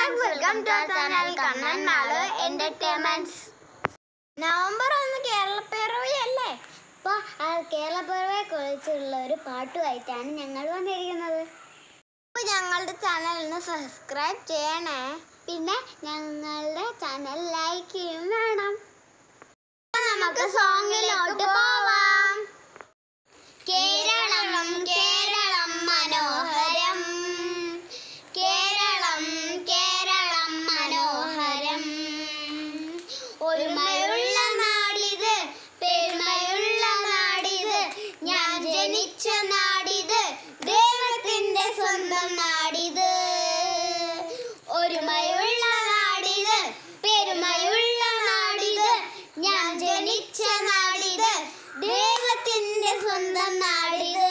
friends welcome to channel Kannan മാള് entertainments November ഒന്ന് കേരളപ്പിറവി അല്ലേ അപ്പൊ ആ കേരളപ്പിറവിയെ കുറിച്ചുള്ള ഒരു പാട്ടുമായിട്ടാണ് ഞങ്ങൾ വന്നിരിക്കുന്നത് അപ്പൊ ഞങ്ങളുടെ ചാനൽ ഒന്ന് സബ്സ്ക്രൈബ് ചെയ്യണേ പിന്നെ ഞങ്ങളുടെ ചാനൽ ലൈക്ക് ചെയ്യും വേണം അപ്പൊ നമുക്ക് സോങ്ങിലോട്ട് പോവാം കേരളം കേരളം മനോഹരം കേരളം കേരളം മനോഹരം ഒരുമയുള്ള നാടിത് പെരുമയുള്ള നാടിത് ഞാൻ ജനിച്ച നാടിത് ദൈവത്തിന്റെ സ്വന്തം നാടിത് ഒരുമയുള്ള നാടിത് പെരുമയുള്ള നാടിത് ഞാൻ ജനിച്ച നാടിത് ദൈവത്തിന്റെ സ്വന്തം നാടിത്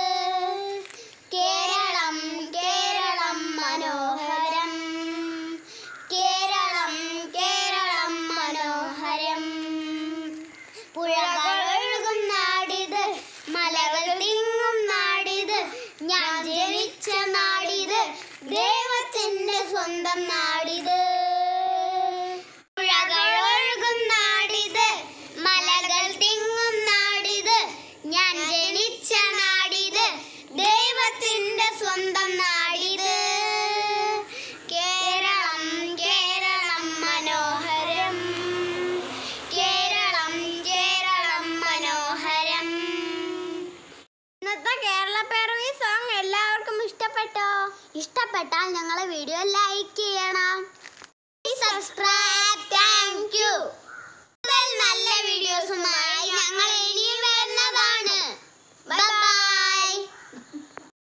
കേരളം കേരളം മനോഹരം കേരളം കേരളം മനോഹരം പുഴകൾ ഒഴുകും നാടിത് മലകൾ തിങ്ങും നാടിത് ഞാൻ ജനിച്ച നാടിത് ദൈവത്തിന്റെ സ്വന്തം നാടിത് പുഴകൾ ഒഴുകും നാടിത് മലകൾ തിങ്ങും നാടിത് ഞാൻ ജനിച്ച നാടിത് ദൈവത്തിന്റെ സ്വന്തം നാടിത് കേരളം കേരളം മനോഹരം കേരളം കേരളം മനോഹരം ഇന്നത്തെ കേരള പിറവി സോങ് എല്ലാവർക്കും ഇഷ്ടപ്പെട്ടോ ഇഷ്ടപ്പെട്ടാൽ ഞങ്ങളെ വീഡിയോ ലൈക്ക് ചെയ്യണം സബ്സ്ക്രൈബ് താങ്ക് യു നല്ല വീഡിയോസുമായി ഞങ്ങൾ ഇനിയും വരുന്നതാണ് ബൈ ബൈ